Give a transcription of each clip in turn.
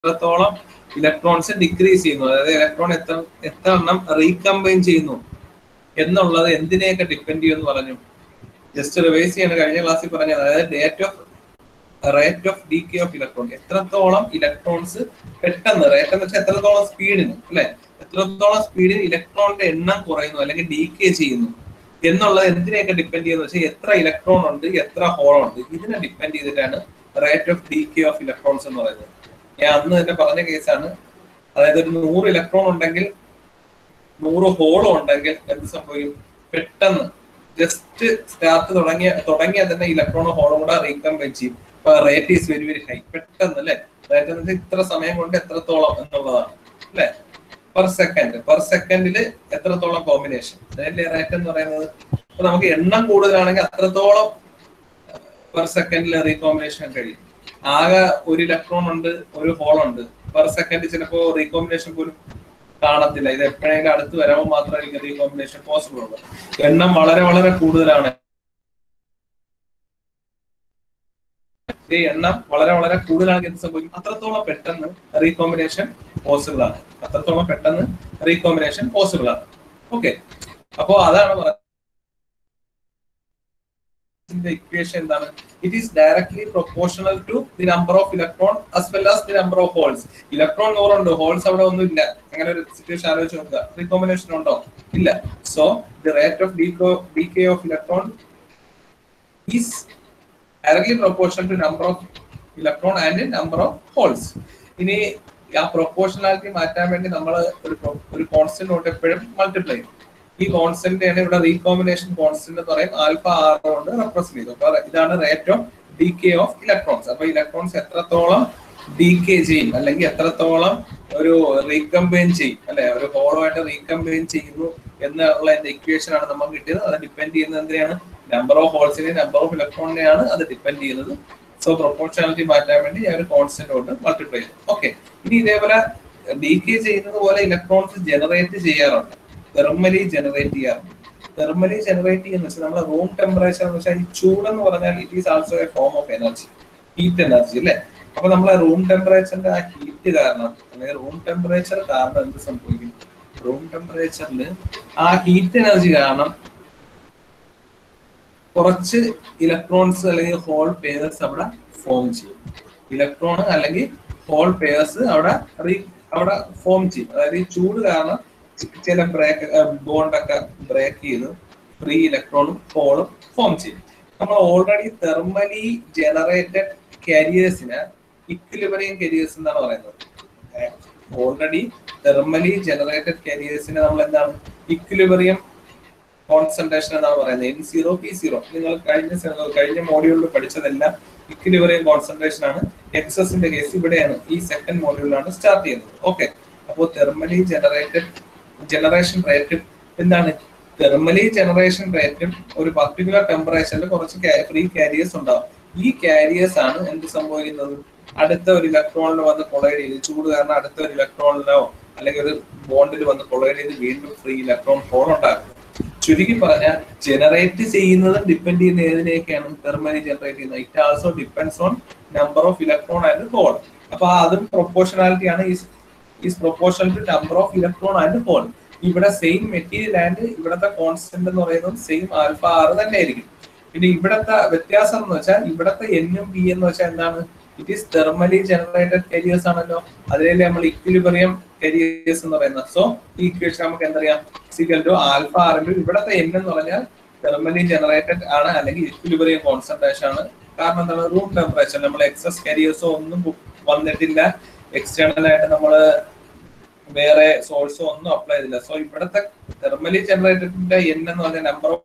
എത്രത്തോളം electrons decrease ചെയ്യുന്നു അതായത് ഇലക്ട്രോൺ എത്ര എത്ര എണ്ണം റീകമ്പൈൻ ചെയ്യുന്നു എന്നുള്ളത് എന്തിനെയൊക്കെ ഡിപ്പെൻഡ് ചെയ്യുമെന്ന് പറഞ്ഞു ജസ്റ്റ് റിവൈസ് ചെയ്യണം കഴിഞ്ഞ ക്ലാസ്സിൽ പറഞ്ഞത് അതായത് rate of rate of decay of electron എത്രത്തോളം ഇലക്ട്രോൺസ് പെട്ടെന്ന് റേറ്റ് എന്ന് വെച്ചാൽ എത്രത്തോളം സ്പീഡിന് അല്ലെ എത്രത്തോളം സ്പീഡിൽ ഇലക്ട്രോണിന്റെ എണ്ണം കുറയുന്നു അല്ലെങ്കിൽ ഡി കെ ചെയ്യുന്നു എന്നുള്ളത് എന്തിനെയൊക്കെ ഡിപ്പെൻഡ് ചെയ്യുന്നത് വെച്ചാൽ എത്ര ഇലക്ട്രോൺ ഉണ്ട് എത്ര ഹോൾ ഉണ്ട് ഇതിനെ ഡിപ്പെൻഡ് ചെയ്തിട്ടാണ് rate of decay of electrons എന്ന് പറയുന്നത് ഞാൻ അന്ന് തന്നെ പറഞ്ഞ കേസാണ് അതായത് ഒരു നൂറ് ഇലക്ട്രോൺ ഉണ്ടെങ്കിൽ നൂറ് ഹോളും ഉണ്ടെങ്കിൽ എന്ത് സംഭവിക്കും പെട്ടെന്ന് ജസ്റ്റ് സ്റ്റാർട്ട് തുടങ്ങിയ തുടങ്ങിയാൽ തന്നെ ഇലക്ട്രോണും ഹോളും കൂടെ റീകമ്പൈൻ ചെയ്യും അപ്പൊ rate is very very high പെട്ടെന്ന് അല്ലെ റേറ്റ് എന്ന് വെച്ചാൽ ഇത്ര സമയം കൊണ്ട് എത്രത്തോളം എന്നുള്ളതാണ് അല്ലെ പെർ സെക്കൻഡ് പെർ സെക്കൻഡില് എത്രത്തോളം കോമ്പിനേഷൻ അതല്ലേ റേറ്റ് എന്ന് പറയുന്നത് അപ്പൊ നമുക്ക് എണ്ണം കൂടുതലാണെങ്കിൽ അത്രത്തോളം പെർ സെക്കൻഡിൽ റീകോമ്പിനേഷൻ കഴിയും ആകെ ഒരു ഇലക്ട്രോൺ ഉണ്ട് ഒരു ഹോൾ ഉണ്ട് പെർ സെക്കൻഡ് ചിലപ്പോ റീകോമ്പിനേഷൻ പോലും കാണത്തില്ല ഇത് എപ്പോഴെങ്കിലും അടുത്ത് വരാമോ മാത്രമായിരിക്കും റീകോമ്പിനേഷൻ പോസിബിൾ ഉള്ളൂ എണ്ണം വളരെ വളരെ കൂടുതലാണ് ഈ എണ്ണം വളരെ വളരെ കൂടുതലാണെങ്കിൽ എന്ത് സംഭവിക്കും അത്രത്തോളം പെട്ടെന്ന് റീകോമ്പിനേഷൻ പോസിബിൾ ആണ് അത്രത്തോളം പെട്ടെന്ന് റീകോമ്പിനേഷൻ പോസിബിൾ ആണ് ഓക്കെ അപ്പോ അതാണ് പറയുന്നത് ഇക്വേഷൻ എന്താണ് it is directly proportional to the number of electron as well as the number of holes electron നൂറുണ്ട് ഹോൾസ് അവിടെ ഒന്നും ഇല്ല അങ്ങനെ ഒരു സിറ്റുവേഷൻ ആലോചിച്ച് നോക്കുക റീകോമ്പിനേഷൻ ഉണ്ടോ ഇല്ല so the rate of decay of electron is directly proportional to number of electron and number of holes ഇനി ആ പ്രൊപ്പോർഷണാലിറ്റി മാറ്റാൻ വേണ്ടി നമ്മൾ ഒരു pro- ഒരു കോൺസ്റ്റന്റ് കൊണ്ട് എപ്പോഴും മൾട്ടിപ്ലൈ ചെയ്യും ഈ കോൺസ്റ്റന്റ് ആണ് ഇവിടെ റീകോമ്പിനേഷൻ കോൺസ്റ്റന്റ് എന്ന് പറയും ആൽഫ ആർ കൊണ്ട് റെപ്രസെന്റ് ചെയ്തു അപ്പൊ ഇതാണ് rate of decay of electrons അപ്പൊ ഇലക്ട്രോൺസ് എത്രത്തോളം ഡി കെ ചെയ്യും അല്ലെങ്കിൽ എത്രത്തോളം ഒരു റീകമ്പൈൻ ചെയ്യും അല്ലെ ഒരു ഹോളോ ആയിട്ട് റീകമ്പൈൻ ചെയ്യുന്നു എന്നുള്ള ഇക്വേഷൻ ആണ് നമുക്ക് കിട്ടിയത് അത് ഡിപ്പെൻഡ് ചെയ്യുന്നത് എന്തിനാണ് നമ്പർ ഓഫ് ഹോൾസിനെ നമ്പർ ഓഫ് ഇലക്ട്രോണിനെയാണ് അത് ഡിപ്പെൻഡ് ചെയ്യുന്നത് സോ പ്രൊപ്പോർഷണാലിറ്റി മാറ്റാൻ വേണ്ടി ഞാൻ ഒരു കോൺസ്റ്റന്റ് കൊണ്ട് മൾട്ടിപ്ലൈ ചെയ്തു ഓക്കെ ഇനി ഇതേപോലെ ഡി കെ ചെയ്യുന്നത് പോലെ ഇലക്ട്രോൺസ് ജനറേറ്റ് ചെയ്യാറുണ്ട് തെർമലി ജനറേറ്റ് ചെയ്യാറുണ്ട് തെർമലി ജനറേറ്റ് ചെയ്യുന്ന വെച്ചാൽ നമ്മുടെ റൂം ടെമ്പറേച്ചർ എന്ന് വെച്ചാൽ ഈ ചൂടെന്ന് പറഞ്ഞാൽ it is also a form of energy heat energy അല്ലേ അപ്പൊ നമ്മളെ റൂം ടെമ്പറേച്ചറിന്റെ ആ ഹീറ്റ് കാരണം അല്ലെങ്കിൽ റൂം ടെമ്പറേച്ചർ കാരണം എന്ത് സംഭവിക്കും റൂം ടെമ്പറേച്ചറിൽ ആ ഹീറ്റ് എനർജി കാരണം കുറച്ച് ഇലക്ട്രോൺസ് അല്ലെങ്കിൽ ഹോൾ പേഴ്സ് അവിടെ ഫോം ചെയ്യും ഇലക്ട്രോൺ അല്ലെങ്കിൽ ഹോൾ പേഴ്സ് അവിടെ റീ അവിടെ ഫോം ചെയ്യും അതായത് ഈ ചൂട് കാരണം ചില ബ്രേക്ക് ബോണ്ടൊക്കെ ബ്രേക്ക് ചെയ്ത് ഫ്രീ ഇലക്ട്രോണും ഹോളും ഫോം ചെയ്യും നമ്മൾ ഓൾറെഡി തെർമലി ജനറേറ്റഡ് കാരിയേഴ്സിന് ഇക്വിലിബറിയം കാരിയേഴ്സ് എന്നാണ് പറയുന്നത് ഓൾറെഡി തെർമലി ജനറേറ്റഡ് കാരിയേഴ്സിന് നമ്മൾ എന്താണ് ഇക്വിലിബറിയം കോൺസെൻട്രേഷൻ എന്നാണ് പറയുന്നത് എൻ സീറോ പി സീറോ നിങ്ങൾ കഴിഞ്ഞ സെ- കഴിഞ്ഞ മോഡ്യൂളിൽ പഠിച്ചതെല്ലാം ഇക്വിലിബറിയം കോൺസെൻട്രേഷൻ ആണ് എക്സസിന്റെ കേസ് ഇവിടെയാണ് ഈ സെക്കൻഡ് മോഡ്യൂളിലാണ് സ്റ്റാർട്ട് ചെയ്യുന്നത് ഓക്കെ അപ്പോൾ തെർമലി ജനറേറ്റഡ് ജനറേഷൻ റേറ്റ് എന്താണ് തെർമലി ജനറേഷൻ റേറ്റും ഒരു പർട്ടിക്കുലർ ടെമ്പറേച്ചറിൽ കുറച്ച് ഫ്രീ കാരിയേഴ്സ് ഉണ്ടാവും ഈ കാരിയേഴ്സ് ആണ് എന്ത് സംഭവിക്കുന്നത് അടുത്ത ഒരു ഇലക്ട്രോണിൽ വന്ന് കൊളൈഡ് ചെയ്ത് ചൂട് കാരണം അടുത്ത ഒരു ഇലക്ട്രോണിലോ അല്ലെങ്കിൽ ഒരു ബോണ്ടിൽ വന്ന് കൊളൈഡ് ചെയ്ത് വീണ്ടും ഫ്രീ ഇലക്ട്രോൺ ഹോൾ ഉണ്ടാകുന്നത് ചുരുക്കി പറഞ്ഞാൽ ജനറേറ്റ് ചെയ്യുന്നതും ഡിപ്പെൻഡ് ചെയ്യുന്ന ഏതിനെയൊക്കെയാണ് തെർമലി ജനറേറ്റ് ചെയ്യുന്നത് it also depends on number of electron and hole അപ്പൊ അതും പ്രൊപ്പോർഷണാലിറ്റി ആണ് is proportional to number of electron and hole ഇവിടെ സെയിം മെറ്റീരിയൽ ആൻഡ് ഇവിടത്തെ കോൺസ്റ്റന്റ് എന്ന് പറയുന്നത് സെയിം ആൽഫ ആറ് തന്നെ ആയിരിക്കും പിന്നെ ഇവിടത്തെ വ്യത്യാസം എന്ന് വെച്ചാൽ ഇവിടത്തെ എന്നും ബി എന്ന് വെച്ചാൽ എന്താണ് it is thermally generated carriers ആണല്ലോ അതിലല്ലേ നമ്മൾ ഇക്വിലിബറിയം കരിയേഴ്സ് എന്ന് പറയുന്നത് സോ ഈ ഇക്വേഷൻ നമുക്ക് എന്തറിയാം equal to alpha R into ഇവിടത്തെ എൻ എന്ന് പറഞ്ഞാൽ തെർമലി ജനറേറ്റഡ് ആണ് അല്ലെങ്കിൽ ഇക്വിലിബറിയം കോൺസെൻട്രേഷൻ ആണ് കാരണം എന്താണ് റൂം ടെമ്പറേച്ചർ നമ്മൾ എക്സസ് കരിയേഴ്സോ ഒന്നും വന്നിട്ടില്ല എക്സ്റ്റേണൽ ആയിട്ട് നമ്മൾ വേറെ സോഴ്സോ ഒന്നും അപ്ലൈ ചെയ്തില്ല സോ ഇവിടത്തെ തെർമലി ജനറേറ്റഡിന്റെ എൻ എന്ന് പറഞ്ഞ നമ്പർ ഓഫ്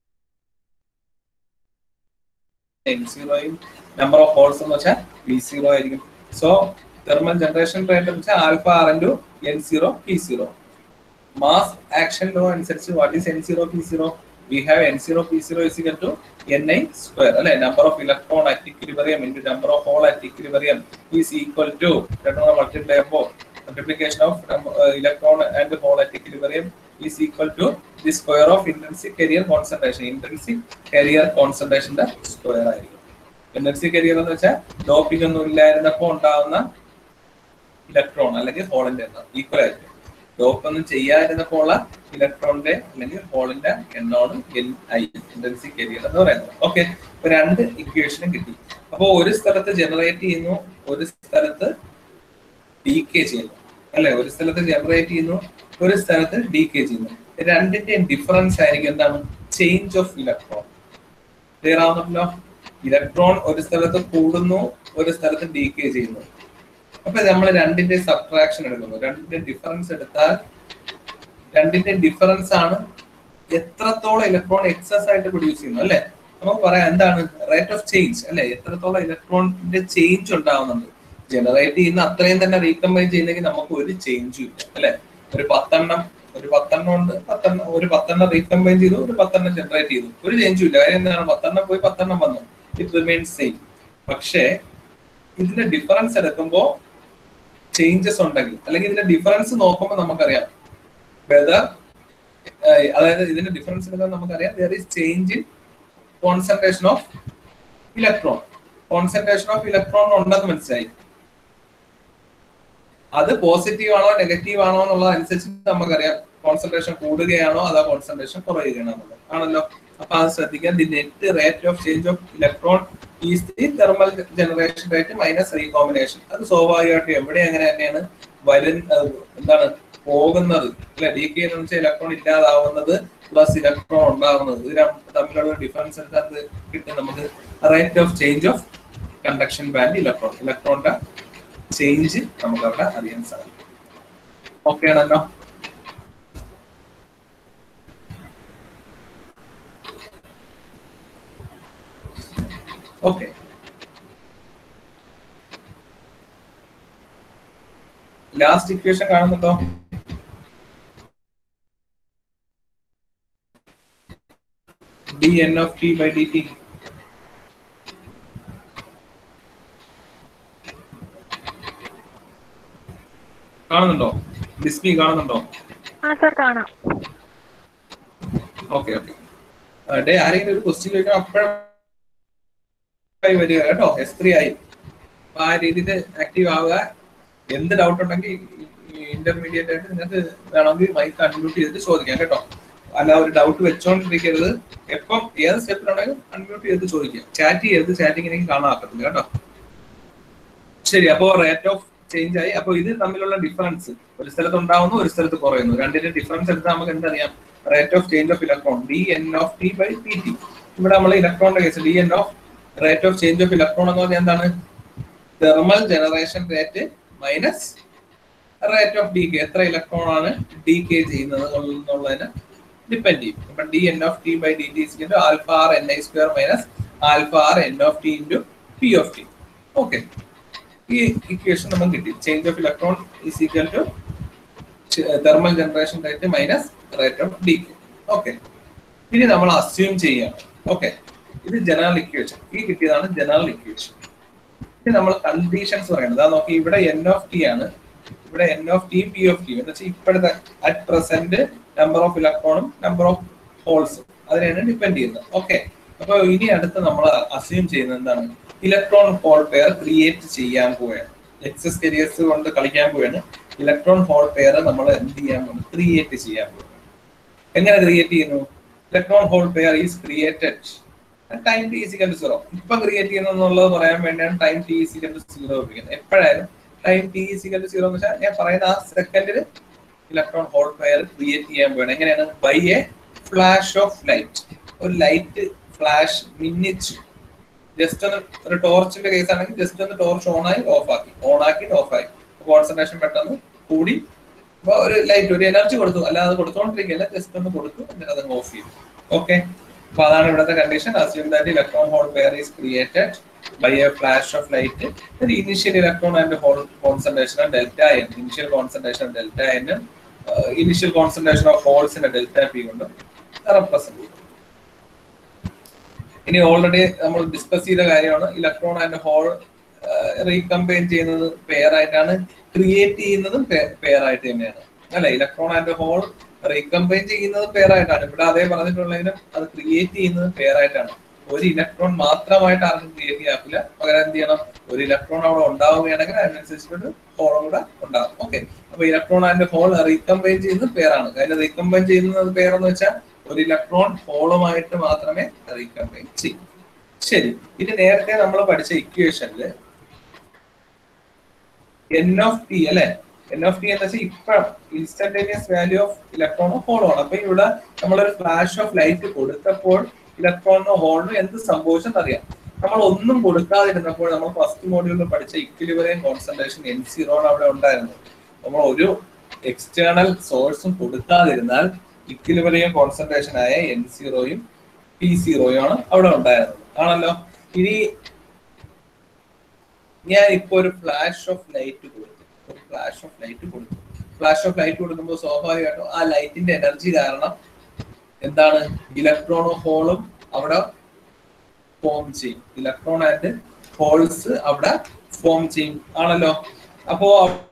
എൻ സീറോയും നമ്പർ ഓഫ് ഹോൾസ് എന്ന് വെച്ചാൽ പി സീറോ ആയിരിക്കും സോ തെർമൽ ജനറേഷൻ റേറ്റ് എന്ന് വെച്ചാൽ alpha R into N zero P zero mass action law അനുസരിച്ച് what is N zero P zero we have N zero P zero is equal to N I square അല്ലെ number of electron at equilibrium into number of hole at equilibrium is equal to രണ്ടു multiply ചെയ്യുമ്പോൾ multiplication of um, uh, electron and hole at equilibrium is equal to the square of intrinsic carrier concentration. Intrinsic carrier concentration ന്റെ square ആയിരിക്കും intrinsic carrier എന്ന് വെച്ചാൽ doping ഒന്നും ഇല്ലായിരുന്നപ്പോൾ ഉണ്ടാവുന്ന electron അല്ലെങ്കിൽ ഹോളിന്റെ എണ്ണം ഈക്വൽ ആയിരിക്കും ഡോപ്പ് ഒന്നും ചെയ്യാതിരുന്നപ്പോൾ ഉള്ള ഇലക്ട്രോണിന്റെ അല്ലെങ്കിൽ ഹോളിന്റെ എണ്ണമാണ് എൻ ഐ ഇന്റൻസിക് ഏരിയ എന്ന് പറയുന്നത് ഓക്കെ ഇപ്പൊ രണ്ട് ഇക്വേഷനും കിട്ടി അപ്പോൾ ഒരു സ്ഥലത്ത് ജനറേറ്റ് ചെയ്യുന്നു ഒരു സ്ഥലത്ത് ഡീകേ ചെയ്യുന്നു അല്ലെ ഒരു സ്ഥലത്ത് ജനറേറ്റ് ചെയ്യുന്നു ഒരു സ്ഥലത്ത് ഡീകേ ചെയ്യുന്നു രണ്ടിന്റെയും ഡിഫറൻസ് ആയിരിക്കും എന്താണ് ചേഞ്ച് ഓഫ് ഇലക്ട്രോൺ ക്ലിയർ ആവുന്നല്ലോ ഇലക്ട്രോൺ ഒരു സ്ഥലത്ത് കൂടുന്നു ഒരു സ്ഥലത്ത് ഡീകേ ചെയ്യുന്നു അപ്പൊ നമ്മൾ രണ്ടിന്റെ സബ്ട്രാക്ഷൻ എടുക്കുന്നു രണ്ടിന്റെ ഡിഫറൻസ് എടുത്താൽ രണ്ടിന്റെ ഡിഫറൻസ് ആണ് എത്രത്തോളം ഇലക്ട്രോൺ എക്സസ് ആയിട്ട് പ്രൊഡ്യൂസ് ചെയ്യുന്നു അല്ലെ നമുക്ക് പറയാം എന്താണ് റേറ്റ് ഓഫ് ചേഞ്ച് അല്ലെ എത്രത്തോളം ഇലക്ട്രോണിന്റെ ചേഞ്ച് ഉണ്ടാവുന്നുണ്ട് ജനറേറ്റ് ചെയ്യുന്ന അത്രയും തന്നെ റീകമ്പൈൻ ചെയ്യുന്നെങ്കിൽ നമുക്ക് ഒരു ചേഞ്ചും ഇല്ല അല്ലെ ഒരു പത്തെണ്ണം ഒരു പത്തെണ്ണം ഉണ്ട് പത്തെണ്ണം ഒരു പത്തെണ്ണം റീകമ്പൈൻ ചെയ്തു ഒരു പത്തെണ്ണം ജനറേറ്റ് ചെയ്തു ഒരു ചേഞ്ചും ഇല്ല കാര്യം എന്താണ് പത്തെണ്ണം പോയി പത്തെണ്ണം വന്നു ഇറ്റ് റിമെയിൻസ് സെയിം പക്ഷേ ഇതിന്റെ ഡിഫറൻസ് എടുക്കുമ്പോൾ ചേഞ്ചസ് ഉണ്ടെങ്കിൽ അല്ലെങ്കിൽ ഇതിന്റെ ഡിഫറൻസ് നോക്കുമ്പോൾ നമുക്കറിയാം വെദർ അതായത് ഇതിന്റെ ഡിഫറൻസ് എടുക്കാൻ നമുക്കറിയാം there is change in concentration of electron concentration of electron ഉണ്ടെന്ന് മനസ്സിലായി അത് പോസിറ്റീവ് ആണോ നെഗറ്റീവ് ആണോ എന്നുള്ളത് അനുസരിച്ച് നമുക്കറിയാം കോൺസെൻട്രേഷൻ കൂടുകയാണോ അതോ കോൺസെൻട്രേഷൻ കുറയുകയാണോ എന്നുള്ളത് ആണല്ലോ അപ്പൊ അത് ശ്രദ്ധിക്കാം the net rate of change of electron is the thermal generation rate minus recombination അത് സ്വാഭാവികമായിട്ടും എവിടെ അങ്ങനെ തന്നെയാണ് വരുന്ന എന്താണ് പോകുന്നത് അല്ലെ ഡി കെ എന്ന് വെച്ചാൽ ഇലക്ട്രോൺ ഇല്ലാതാവുന്നത് പ്ലസ് ഇലക്ട്രോൺ ഉണ്ടാവുന്നത് ഇത് രണ്ടും തമ്മിലുള്ള ഡിഫറൻസ് എടുത്തത് കിട്ടും നമുക്ക് rate of change of conduction band electron ഇലക്ട്രോണിന്റെ ചേഞ്ച് നമുക്ക് അവിടെ അറിയാൻ സാധിക്കും ഓക്കെ ആണല്ലോ ഓക്കെ ലാസ്റ്റ് ഇക്വേഷൻ കാണുന്നുണ്ടോ D N of T by D T കാണുന്നുണ്ടോ ഡിസ്പ്ലേ കാണുന്നുണ്ടോ ആ സാർ കാണാം ഓക്കെ ഓക്കെ ഡേ ആരെങ്കിലും ഒരു ക്വസ്റ്റ്യൻ ചോദിക്കണം അപ്പോഴായി വരിക കേട്ടോ എസ് ത്രീ ആയി അപ്പൊ ആ രീതിയിൽ ആക്റ്റീവ് ആവുക എന്ത് ഡൗട്ട് ഉണ്ടെങ്കിൽ ഇന്റർമീഡിയറ്റ് ആയിട്ട് നിങ്ങൾക്ക് വേണമെങ്കിൽ മൈക്ക് അൺമ്യൂട്ട് ചെയ്തിട്ട് ചോദിക്കാം കേട്ടോ അല്ല ഒരു ഡൗട്ട് വെച്ചോണ്ടിരിക്കരുത് എപ്പം ഏത് സ്റ്റെപ്പിലുണ്ടെങ്കിലും അൺമ്യൂട്ട് ചെയ്ത് ചോദിക്കാം ചാറ്റ് ചെയ്ത് ചാറ്റിംഗ് എനിക്ക് കാണാൻ ആക്കത്തില്ല കേട്ടോ ശരി അപ്പോ റേറ്റ് ഓഫ് ചേഞ്ച് ആയി അപ്പൊ ഇത് തമ്മിലുള്ള ഡിഫറൻസ് ഒരു സ്ഥലത്ത് ഉണ്ടാവുന്നു ഒരു സ്ഥലത്ത് കുറയുന്നു രണ്ടിന്റെ ഡിഫറൻസ് എടുത്താൽ നമുക്ക് എന്തറിയാം rate of change of electron D N of T by T T ഇവിടെ നമ്മൾ ഇലക്ട്രോണിന്റെ case D N of rate of change of electron എന്ന് പറഞ്ഞാൽ എന്താണ് thermal generation rate minus rate of decay എത്ര ഇലക്ട്രോൺ ആണ് ഡി കെ ചെയ്യുന്നത് എന്നുള്ളതിന് ഡിപ്പെൻഡ് ചെയ്യും അപ്പൊ D N of T by D T into alpha R N I square minus alpha R N of T into P of T okay ഈ equation നമുക്ക് കിട്ടി change of electron is equal to thermal generation rate minus rate of D okay ഇനി നമ്മൾ assume ചെയ്യണം okay ഇത് general equation ഈ കിട്ടിയതാണ് general equation ഇനി നമ്മൾ കണ്ടീഷൻസ് പറയുന്നത് അതാ നോക്കി ഇവിടെ എൻ ഓഫ് ടി ആണ് ഇവിടെ N of T P of T എന്ന് വെച്ചാൽ ഇപ്പോഴത്തെ അറ്റ് പ്രസന്റ് നമ്പർ ഓഫ് ഇലക്ട്രോണും നമ്പർ ഓഫ് ഹോൾസും അതിനെയാണ് ഡിപ്പെൻഡ് ചെയ്യുന്നത് ഓക്കെ അപ്പൊ ഇനി അടുത്ത് നമ്മൾ അസ്യൂം ചെയ്യുന്നത് എന്താണ് ഇലക്ട്രോൺ ഹോൾ പെയർ ക്രിയേറ്റ് ചെയ്യാൻ പോവുകയാണ് എക്സസ് കരിയേഴ്സ് കൊണ്ട് കളിക്കാൻ പോവുകയാണ് ഇലക്ട്രോൺ ഹോൾ പെയർ നമ്മൾ എന്ത് ചെയ്യാൻ പോകുന്നു ക്രിയേറ്റ് ചെയ്യാൻ പോകുന്നു എങ്ങനെ ക്രിയേറ്റ് ചെയ്യുന്നു electron hole pair is created time T is equal to zero ഇപ്പൊ ക്രിയേറ്റ് ചെയ്യുന്നുള്ളത് പറയാൻ വേണ്ടിയാണ് time T is equal to zero ഉപയോഗിക്കുന്നത് എപ്പോഴായാലും time T is equal to zero എന്ന് വെച്ചാൽ ഞാൻ പറയുന്ന ആ സെക്കൻഡിൽ ഇലക്ട്രോൺ ഹോൾ പെയർ ക്രിയേറ്റ് ചെയ്യാൻ പോവുകയാണ് എങ്ങനെയാണ് by a flash of light ഒരു ലൈറ്റ് ഫ്ലാഷ് മിന്നിച്ചു ജസ്റ്റ് ഒന്ന് ഒരു ടോർച്ചിന്റെ കേസ് ആണെങ്കിൽ ജസ്റ്റ് ഒന്ന് ടോർച്ച് ഓൺ ആയി ഓഫ് ആക്കി ഓൺ ആക്കി ഓഫ് ആയി കോൺസെൻട്രേഷൻ പെട്ടെന്ന് കൂടി അപ്പൊ ഒരു ലൈറ്റ് ഒരു എനർജി കൊടുത്തു അല്ലാതെ കൊടുത്തോണ്ടിരിക്കില്ല ജസ്റ്റ് ഒന്ന് കൊടുത്തു എന്നിട്ട് അത് ഓഫ് ചെയ്തു ഓക്കെ അപ്പൊ അതാണ് ഇവിടുത്തെ condition assume that electron hole pair is created by a flash of light initial electron and hole concentration delta N initial concentration delta N initial concentration of ഹോൾസിന്റെ ഡെൽറ്റ പി കൊണ്ട് represent ചെയ്യും ഇനി already നമ്മൾ discuss ചെയ്ത കാര്യമാണ് electron and hole recombine ചെയ്യുന്നത് pair ആയിട്ടാണ് create ചെയ്യുന്നതും പെയർ ആയിട്ട് തന്നെയാണ് അല്ലെ ഇലക്ട്രോൺ ആൻഡ് ഹോൾ റീകമ്പൈൻ ചെയ്യുന്നത് പെയർ ആയിട്ടാണ് ഇവിടെ അതേ പറഞ്ഞിട്ടുള്ളതിനും അത് ക്രിയേറ്റ് ചെയ്യുന്നത് പെയർ ആയിട്ടാണ് ഒരു ഇലക്ട്രോൺ മാത്രമായിട്ട് ആർക്കും ക്രിയേറ്റ് ചെയ്യാറില്ല പകരം എന്ത് ചെയ്യണം ഒരു ഇലക്ട്രോൺ അവിടെ ഉണ്ടാവുകയാണെങ്കിൽ അതിനനുസരിച്ചിട്ട് ഹോളും കൂടെ ഉണ്ടാകും ഓക്കെ അപ്പൊ ഇലക്ട്രോൺ ആൻഡ് ഹോൾ റീകമ്പൈൻ ചെയ്യുന്നത് പേരാണ് അതിന് റീകമ്പൈൻ ചെയ്യുന്നത് പേരെന്ന് വെച്ചാൽ ഒരു ഇലക്ട്രോൺ ഹോളുമായിട്ട് മാത്രമേ റീകമ്പൈൻ ചെയ്യൂ ശരി ഇത് നേരത്തെ നമ്മൾ പഠിച്ച ഇക്വേഷനിൽ എൻ ഓഫ് ടി അല്ലെ എൻ ഓഫ് ടി എന്ന് വെച്ചാൽ ഇപ്പൊ ഇൻസ്റ്റന്റേനിയസ് വാല്യൂ ഓഫ് ഇലക്ട്രോണോ ഹോളോ ആണ് അപ്പൊ ഇവിടെ നമ്മളൊരു ഫ്ലാഷ് ഓഫ് ലൈറ്റ് കൊടുത്തപ്പോൾ ഇലക്ട്രോണിനോ ഹോളിനോ എന്ത് സംഭവിച്ചെന്ന് അറിയാം നമ്മൾ ഒന്നും കൊടുക്കാതിരുന്നപ്പോൾ നമ്മൾ ഫസ്റ്റ് മോഡ്യൂളിൽ പഠിച്ച ഇക്വിലിബറിയം കോൺസെൻട്രേഷൻ എൻ സീറോ അവിടെ ഉണ്ടായിരുന്നു നമ്മൾ ഒരു എക്സ്റ്റേണൽ സോഴ്സും കൊടുക്കാതിരുന്നാൽ ഇക്വിലിബറിയം കോൺസെൻട്രേഷൻ ആയ എൻ സീറോയും പി സീറോയും ആണ് അവിടെ ഉണ്ടായിരുന്നത് ആണല്ലോ ഇനി ഞാൻ ഇപ്പൊ ഒരു ഫ്ലാഷ് ഓഫ് ലൈറ്റ് കൊടുത്തു ഒരു ഫ്ലാഷ് ഓഫ് ലൈറ്റ് കൊടുത്തു ഫ്ലാഷ് ഓഫ് ലൈറ്റ് കൊടുക്കുമ്പോൾ സ്വാഭാവികമായിട്ടും ആ ലൈറ്റിന്റെ എനർജി കാരണം എന്താണ് ഇലക്ട്രോണും ഹോളും അവിടെ ഫോം ചെയ്യും ഇലക്ട്രോൺ ആൻഡ് ഹോൾസ് അവിടെ ഫോം ചെയ്യും ആണല്ലോ അപ്പോ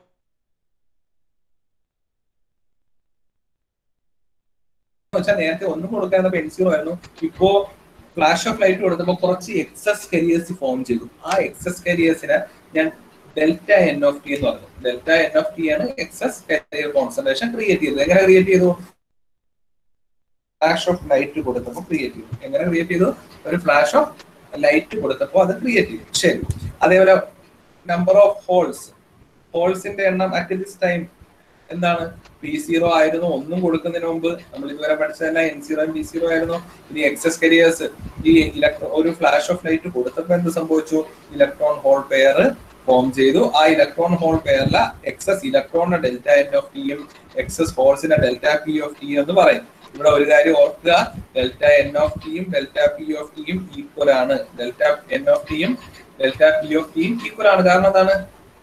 വെച്ചാൽ നേരത്തെ ഒന്നും കൊടുക്കാതെ പെൻസിലോ ആയിരുന്നു ഇപ്പോ ഫ്ലാഷ് ഓഫ് ലൈറ്റ് കൊടുത്തപ്പോൾ കുറച്ച് എക്സസ് കരിയേഴ്സ് ഫോം ചെയ്തു ആ എക്സസ് കരിയേഴ്സിനെ ഞാൻ ഡെൽറ്റ എൻ ഓഫ് ടി എന്ന് പറഞ്ഞു ഡെൽറ്റ എൻ ഓഫ് ടി ആണ് എക്സസ് കരിയർ കോൺസെൻട്രേഷൻ ക്രിയേറ്റ് ചെയ്തത് എങ്ങനെ ക്രിയേറ്റ് ചെയ്തു ഫ്ലാഷ് ഓഫ് ലൈറ്റ് കൊടുത്തപ്പോൾ ക്രിയേറ്റ് ചെയ്തു എങ്ങനെ ക്രിയേറ്റ് ചെയ്തു ഒരു ഫ്ലാഷ് ഓഫ് ലൈറ്റ് കൊടുത്തപ്പോൾ അത് ക്രിയേറ്റ് ചെയ്തു ശരി അതേപോലെ നമ്പർ ഓഫ് ഹോൾസ് ഹോൾസിന്റെ എണ്ണം അറ്റ് ദിസ് ടൈം എന്താണ് പി സീറോ ആയിരുന്നു ഒന്നും കൊടുക്കുന്നതിന് മുമ്പ് നമ്മൾ ഇതുവരെ പഠിച്ചതെല്ലാം എൻ സീറോ ബി സീറോ ആയിരുന്നു ഇനി എക്സസ് കരിയേഴ്സ് ഈ ഇലക്ട്രോ ഒരു ഫ്ലാഷ് ഓഫ് ലൈറ്റ് കൊടുത്തപ്പോൾ എന്ത് സംഭവിച്ചു ഇലക്ട്രോൺ ഹോൾ പെയർ ഫോം ചെയ്തു ആ ഇലക്ട്രോൺ ഹോൾ പെയറില എക്സസ് ഇലക്ട്രോണിന്റെ ഡെൽറ്റ എൻ ഓഫ് ടിയും എക്സസ് ഹോൾസിന്റെ ഡെൽറ്റ പി ഓഫ് ടി എന്ന് പറയും ഇവിടെ ഒരു കാര്യം ഓർക്കുക ഡെൽറ്റ എൻ ഓഫ് ടിയും ഡെൽറ്റ പി ഓഫ് ടിയും ഈക്വൽ ആണ് ഡെൽറ്റ എൻ ഓഫ് ടിയും ഡെൽറ്റ പി ഓഫ് ടിയും ഈക്വൽ ആണ് കാരണം എന്താണ്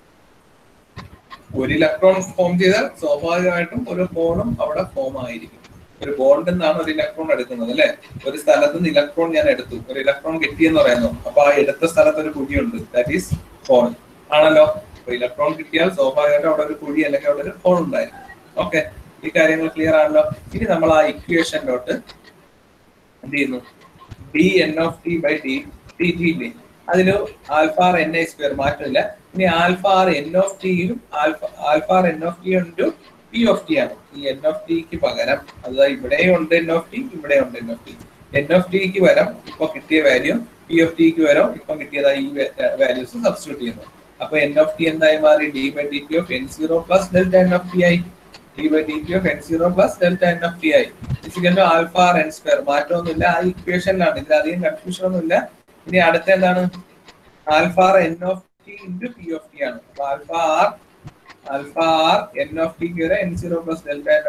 ഒരു ഇലക്ട്രോൺ ഫോം ചെയ്താൽ സ്വാഭാവികമായിട്ടും ഒരു ഹോളും അവിടെ ഫോം ആയിരിക്കും ഒരു ബോണ്ടിൽ നിന്നാണ് ഒരു ഇലക്ട്രോൺ എടുക്കുന്നത് അല്ലെ ഒരു സ്ഥലത്ത് നിന്ന് ഇലക്ട്രോൺ ഞാൻ എടുത്തു ഒരു ഇലക്ട്രോൺ കിട്ടിയെന്ന് പറയുന്നു അപ്പൊ ആ എടുത്ത സ്ഥലത്ത് ഒരു കുഴിയുണ്ട് ദാറ്റ് ഈസ് ഹോൾ ആണല്ലോ അപ്പൊ ഇലക്ട്രോൺ കിട്ടിയാൽ സ്വാഭാവികമായിട്ടും അവിടെ ഒരു കുഴി അല്ലെങ്കിൽ അവിടെ ഒരു ഹോൾ ഉണ്ടായിരിക്കും ഓക്കെ ഈ കാര്യങ്ങൾ ക്ലിയർ ആണല്ലോ ഇനി നമ്മൾ ആ ഇക്വേഷനിലോട്ട് എന്ത് ചെയ്യുന്നു D N of T by D T T ഇല്ലേ അതില് alpha R N I square മാറ്റമില്ല ഇനി ആൽഫ ആർ എൻ ഓഫ് ടിയിലും alpha alpha R N of T ഉണ്ട് പി ഓഫ് ടി ആണ് ഈ എൻ ഓഫ് ടിക്ക് പകരം അതായത് ഇവിടെയും ഉണ്ട് എൻ ഓഫ് ടി ഇവിടെ ഉണ്ട് N of T N of ടിക്ക് വരം ഇപ്പൊ കിട്ടിയ വാല്യൂ പി ഓഫ് ടിക്ക് വരം ഇപ്പൊ കിട്ടിയതായി ഈ വാല്യൂസ് സബ്സ്റ്റിറ്റ്യൂട്ട് ചെയ്യുന്നു അപ്പൊ എൻ ഓഫ് ടി എന്തായി മാറി D by D T of N zero plus delta N of T ആയി D by D T of N zero plus delta N of T ആയി is equal to alpha R N square മാറ്റമൊന്നുമില്ല ആ ഇക്വേഷനിലാണ് ഇതിൽ അധികം confusion ഒന്നുമില്ല ഇനി അടുത്ത എന്താണ് alpha R N of T into P of T ആണ് അപ്പൊ alpha R alpha R N of T വരെ N zero plus delta N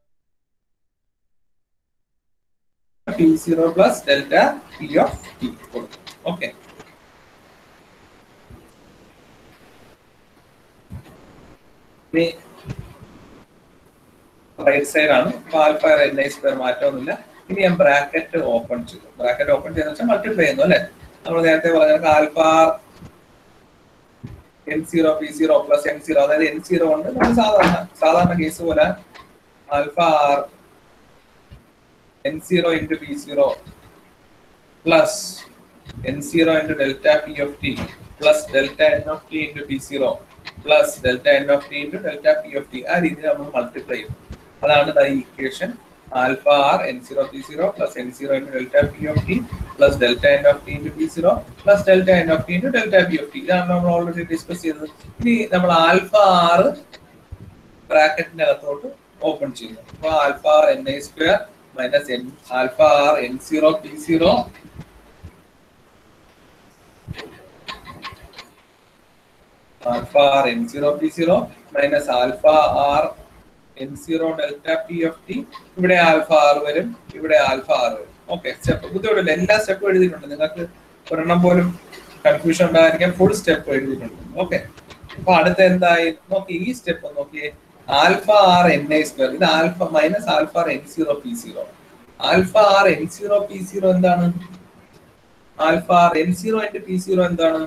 T zero plus delta P of T കൊടുക്കും ഓക്കെ ഇനി റൈറ്റ് സൈഡ് ആണ് alpha N I square മാറ്റമൊന്നുമില്ല ഇനി ഞാൻ bracket open ചെയ്തു ബ്രാക്കറ്റ് ഓപ്പൺ ചെയ്തെന്ന് വെച്ചാൽ മൾട്ടിപ്ലൈ ചെയ്യുന്നു അല്ലെ നമ്മൾ നേരത്തെ പറഞ്ഞ alpha N zero P zero plus N zero അതായത് എൻ സീറോ ഉണ്ട് നമ്മൾ സാധാരണ സാധാരണ കേസ് പോലെ alpha R N zero into P zero plus N zero into delta P of T plus delta N of T into P zero plus delta N of T into delta P of T ആ രീതിയിൽ നമ്മൾ multiply ചെയ്യും അതാണ് ഈ equation alpha R N zero P zero plus N zero into delta P of T plus delta N of T into P zero plus delta N of T into delta P of T ഇതാണ് നമ്മൾ already discuss ചെയ്തത് ഇനി നമ്മൾ alpha R ബ്രാക്കറ്റിന്റെ അകത്തോട്ട് open ചെയ്യുന്നു അപ്പൊ alpha R N I square minus N alpha R N zero P zero alpha R N zero P zero minus alpha R N zero delta P of T ഇവിടെ alpha R വരും ഇവിടെ alpha R വരും okay step ബുദ്ധിമുട്ടില്ല എല്ലാ സ്റ്റെപ്പും എഴുതിയിട്ടുണ്ട് നിങ്ങൾക്ക് ഒരെണ്ണം പോലും കൺഫ്യൂഷൻ ഉണ്ടായിരിക്കാൻ ഫുൾ സ്റ്റെപ്പ് എഴുതിയിട്ടുണ്ട് ഓക്കെ അപ്പൊ അടുത്ത എന്തായി നോക്കി ഈ സ്റ്റെപ്പ് നോക്കിയേ alpha R N I square ഇത് alpha minus alpha R N zero P zero alpha R N zero P zero എന്താണ് alpha R N zero into P zero എന്താണ്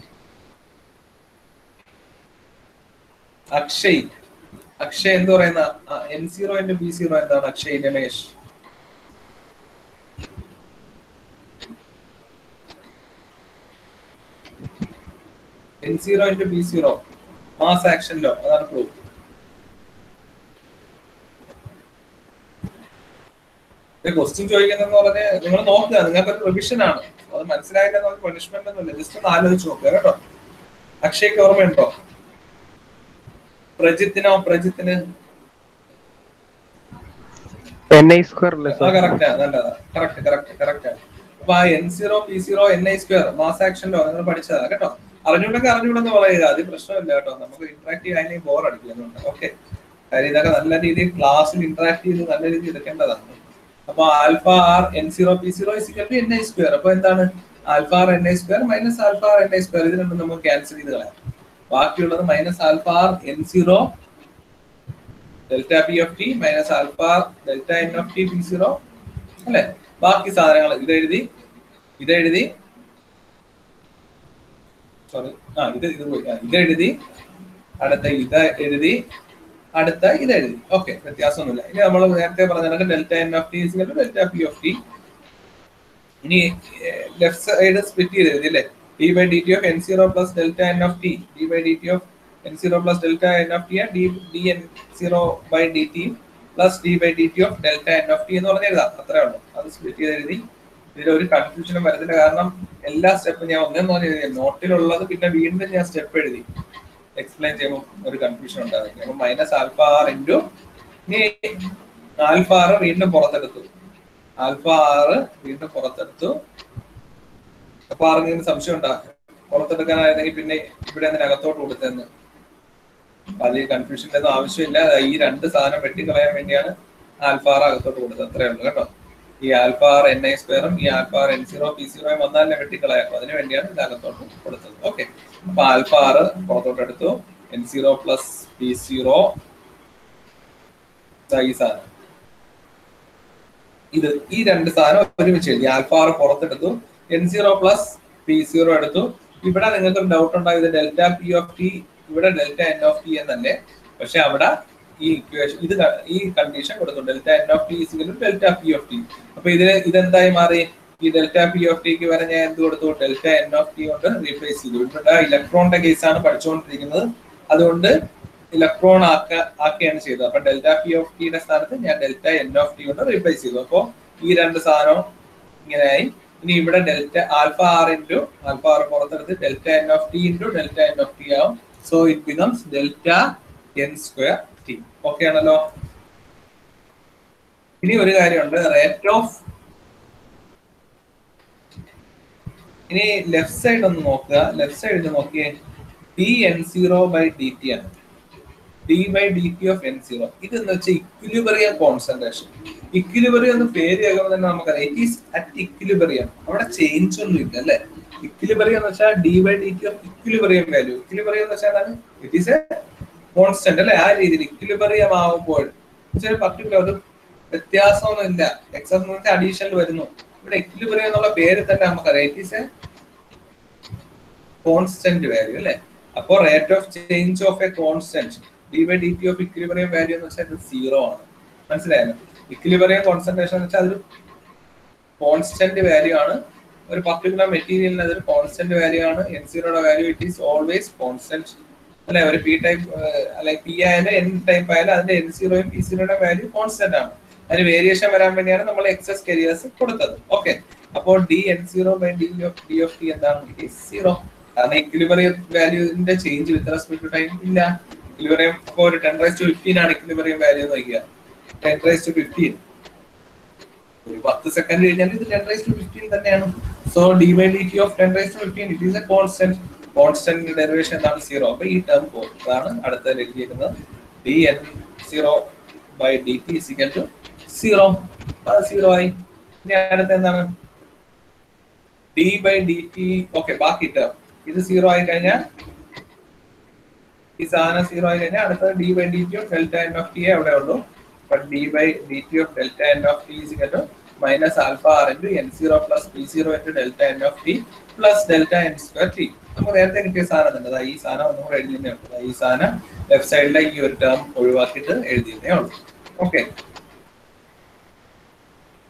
അക്ഷയ് അക്ഷയ് എന്ത് പറയുന്ന N zero into P zero എന്താണ് Akshay Ramesh N zero into B zero mass action law അതാണ് proof question ചോദിക്കുന്നതെന്ന് പറഞ്ഞ് നിങ്ങൾ നോക്കുക നിങ്ങൾക്ക് ഒരു റിവിഷൻ ആണ് അത് മനസ്സിലായില്ല നമുക്ക് പണിഷ്മെന്റ് ഒന്നുമില്ല ജസ്റ്റ് ഒന്ന് ആലോചിച്ച് നോക്കുക കേട്ടോ അക്ഷയ്ക്ക് ഓർമ്മയുണ്ടോ പ്രജിത്തിനോ പ്രജിത്തിന് എൻ ഐ സ്ക്വയർ അല്ലേ ആ സാർ കറക്റ്റ് നല്ലതാ കറക്റ്റ് കറക്റ്റ് കറക്റ്റ് അപ്പൊ ആ N zero P zero N I square mass ആക്ഷനിലോ നിങ്ങൾ പഠിച്ചതാ കേട്ടോ അറിഞ്ഞുണ്ടെങ്കിൽ അറിഞ്ഞുകൂടെന്ന് പറയുക അത് പ്രശ്നമില്ല കേട്ടോ നമുക്ക് ഇന്ററാക്ട് ചെയ്യാൻ ബോർ അടിക്കുന്നുണ്ട് ഓക്കെ കാര്യം ഇതൊക്കെ നല്ല രീതിയിൽ ക്ലാസ്സിൽ ഇന്ററാക്ട് ചെയ്ത് നല്ല രീതിയിൽ എടുക്കേണ്ടതാണ് അപ്പൊ alpha R N zero P zero is equal to N I square അപ്പൊ എന്താണ് alpha R N I square minus alpha R N I square ഇത് രണ്ടും നമുക്ക് ക്യാൻസൽ ചെയ്ത് കളയാം ബാക്കിയുള്ളത് minus alpha R N zero delta P of t minus alpha delta N of T p zero അല്ലെ ബാക്കി സാധനങ്ങൾ ഇത് എഴുതി ഇത് എഴുതി സോറി ആ ഇത് ഇത് പോയി ആ, ഇത് എഴുതി അടുത്ത ഇത് എഴുതി അടുത്ത ഇത് എഴുതി ഓക്കെ വ്യത്യാസമൊന്നുമില്ല ഇനി നമ്മൾ നേരത്തെ പറഞ്ഞ delta N of t delta P of t ഇനി ലെഫ്റ്റ് സൈഡ് സ്പ്ലിറ്റ് ചെയ്ത് എഴുതി അല്ലേ d by D T of N zero plus delta N of t d by D T of N zero plus delta N of t d d n zero by D t plus d by D T of delta N of T എന്ന് പറഞ്ഞ് എഴുതാം അത്രേ ഉള്ളൂ അത് split ചെയ്ത് എഴുതി ഇതിൽ ഒരു കൺഫ്യൂഷനും വരുന്നില്ല കാരണം എല്ലാ സ്റ്റെപ്പും ഞാൻ ഒന്നേന്ന് പറഞ്ഞ് എഴുതി നോട്ടിലുള്ളത് പിന്നെ വീണ്ടും ഞാൻ സ്റ്റെപ്പ് എഴുതി എക്സ്പ്ലെയിൻ ചെയ്യുമ്പോൾ ഒരു കൺഫ്യൂഷൻ ഉണ്ടാകും അപ്പൊ മൈനസ് ആൽഫ ആർ ഇൻറ്റു ഇനി ആൽഫ ആറ് വീണ്ടും പുറത്തെടുത്തു ആൽഫ ആറ് വീണ്ടും പുറത്തെടുത്തു അപ്പൊ ആർക്കെങ്കിലും സംശയം ഉണ്ടാ പുറത്തെടുക്കാനായിരുന്നെങ്കിൽ പിന്നെ ഇവിടെ അതിനകത്തോട്ട് കൊടുത്തെന്ന് അപ്പൊ അത് ഈ കൺഫ്യൂഷൻ്റെ ഒന്നും ആവശ്യമില്ല ഈ രണ്ട് സാധനം വെട്ടിക്കളയാൻ വേണ്ടിയാണ് ആൽഫ ആർ അകത്തോട്ട് കൊടുത്തത് അത്രേ ഉള്ളൂ കേട്ടോ ഈ ആൽഫ ആർ എൻ ഐ സ്ക്വയറും ഈ alpha R N zero p സീറോയും വന്നാലേ വെട്ടിക്കളയാം അപ്പൊ അതിന് വേണ്ടിയാണ് ഇത് അകത്തോട്ട് കൊടുത്തത് ഓക്കെ അപ്പൊ ആൽഫ ആർ പുറത്തോട്ട് എടുത്തു n zero plus P zero ഈ സാധനം ഇത് ഈ രണ്ട് സാധനം ഒരുമിച്ച് എഴുതി ആൽഫ ആർ പുറത്തെടുത്തു n zero plus P zero എടുത്തു ഇവിടെ നിങ്ങൾക്ക് ഒരു ഡൗട്ട് ഉണ്ടായത് ഡെൽറ്റ പി ഓഫ് ടി ഇവിടെ ഡെൽറ്റ എൻ ഓഫ് ടി എന്നല്ലേ പക്ഷെ അവിടെ ഈ ഇക്വേഷൻ ഇത് ക- ഈ കണ്ടീഷൻ കൊടുത്തു ഡെൽറ്റ എൻ ഓഫ് ടി ഇസിക്കലും ഡെൽറ്റ പി ഓഫ് ടി അപ്പൊ ഇതിന് ഇതെന്തായി മാറി ഈ ഡെൽറ്റ പി ഓഫ് ടിക്ക് വരെ ഞാൻ എന്ത് കൊടുത്തു ഡെൽറ്റ എൻ ഓഫ് ടി കൊണ്ട് റീപ്ലേസ് ചെയ്തു ഇവിടെ ഇലക്ട്രോണിന്റെ കേസാണ് പഠിച്ചുകൊണ്ടിരിക്കുന്നത് അതുകൊണ്ട് ഇലക്ട്രോൺ ആക്ക ആക്കുകയാണ് ചെയ്തത് അപ്പൊ ഡെൽറ്റ പി ഓഫ് ടിയുടെ സ്ഥാനത്ത് ഞാൻ ഡെൽറ്റ എൻ ഓഫ് ടി കൊണ്ട് റീപ്ലേസ് ചെയ്തു അപ്പോ ഈ രണ്ട് സാധനവും ഇങ്ങനെയായി ഇനി ഇവിടെ delta alpha R into alpha r പുറത്തെടുത്ത് delta N of T into delta N of t ആവും so it becomes delta n square t okay ആണല്ലോ ഇനി ഒരു കാര്യമുണ്ട് റേറ്റ് ഓഫ് ഇനി ലെഫ്റ്റ് സൈഡ് ഒന്ന് നോക്കുക ലെഫ്റ്റ് സൈഡിൽ നോക്കിയേ d n zero by D t ആണ് d by D T of N zero ഇത് എന്ന് വെച്ചാൽ ഇക്വിലിബറിയം കോൺസെൻട്രേഷൻ ഇക്വിലിബറിയം എന്ന് പേര് കേൾക്കുമ്പോൾ തന്നെ നമുക്കറിയാം ഇറ്റ് ഈസ് അറ്റ് ഇക്വിലിബറിയം അവിടെ ചേഞ്ച് ഒന്നും ഇല്ല അല്ലെ ഇക്വിലിബറിയം എന്ന് വെച്ചാൽ d by D T of equilibrium value equilibrium എന്ന് വെച്ചാൽ എന്താണ് ഇറ്റ് ഈസ് എ കോൺസ്റ്റന്റ് അല്ലെ ആ രീതിയിൽ ഇക്വിലിബറിയം ആവുമ്പോൾ ചില പർട്ടിക്കുലർ ഒരു വ്യത്യാസമൊന്നും ഇല്ല എക്സാം അഡീഷണൽ വരുന്നു ഇവിടെ ഇക്വിലിബറിയം എന്നുള്ള പേര് തന്നെ നമുക്കറിയാം it is a constant value അല്ലെ അപ്പോൾ rate of change of a constant d by D T of equilibrium value എന്ന് വെച്ചാൽ സീറോ ആണ് മനസ്സിലായല്ലോ ഇക്വിലിബറിയം കോൺസെൻട്രേഷൻ എന്ന് വെച്ചാൽ അതൊരു കോൺസ്റ്റന്റ് വാല്യൂ ആണ് ഒരു പർട്ടിക്കുലർ മെറ്റീരിയലിന് അതൊരു കോൺസ്റ്റന്റ് വാല്യൂ ആണ് എൻ സീറോയുടെ value it is always constant അല്ലെ ഒരു പി ടൈപ്പ് അല്ലെ പി ആയാലും എൻ ടൈപ്പ് ആയാലും അതിന്റെ എൻ സീറോയും പി സീറോയുടെ വാല്യൂ കോൺസ്റ്റന്റ് ആണ് അതിന് വേരിയേഷൻ വരാൻ വേണ്ടിയാണ് നമ്മൾ എക്സസ് കരിയേഴ്സ് കൊടുത്തത് ഓക്കെ അപ്പോൾ d n zero by d of d of t എന്താണ് ഇറ്റ് ഈസ് സീറോ കാരണം ഇക്വിലിബറിയം വാല്യൂവിന്റെ change with respect to time ഇല്ല ഇക്വിലിബറിയം ഇപ്പോൾ ഒരു ടെൻ റൈസ് ടു ഫിഫ്റ്റീൻ ആണ് ഇക്വിലിബറിയം വാല്യൂ എന്ന് വയ്ക്കുക ടെൻ റൈസ് ടു ഫിഫ്റ്റീൻ ഒരു പത്ത് സെക്കൻഡ് കഴിഞ്ഞാൽ ഇത് ടെൻ റൈസ് ടു ഫിഫ്റ്റീൻ തന്നെയാണ് so d by D T of ten raise to fifteen it is a constant constant derivation എന്താണ് zero അപ്പൊ ഈ ടേം പോകും അതാണ് അടുത്ത എഴുതിയിരിക്കുന്നത് d n zero by D t is equal to zero അത് zero ആയി ഇനി അടുത്ത എന്താണ് d by D t okay ബാക്കി ടേം ഇത് സീറോ ആയി കഴിഞ്ഞാൽ ഈ സാധനം സീറോ ആയി കഴിഞ്ഞാൽ അടുത്തത് d by D T of delta N of t അവിടെ ഉള്ളൂ but d by dt of delta n of t is equal to minus alpha r into n zero plus p zero into delta n of t plus delta n square t നമുക്ക് നേരത്തെ കിട്ടിയ സാധനം തന്നെ ദാ ഈ സാധനം ഒന്നും കൂടെ എഴുതിയതേ ഉള്ളൂ ദാ ഈ സാധനം ലെഫ്റ്റ് സൈഡിലെ ഈ ഒരു ടേം ഒഴിവാക്കിയിട്ട് എഴുതിയതേ ഉള്ളൂ ഓക്കെ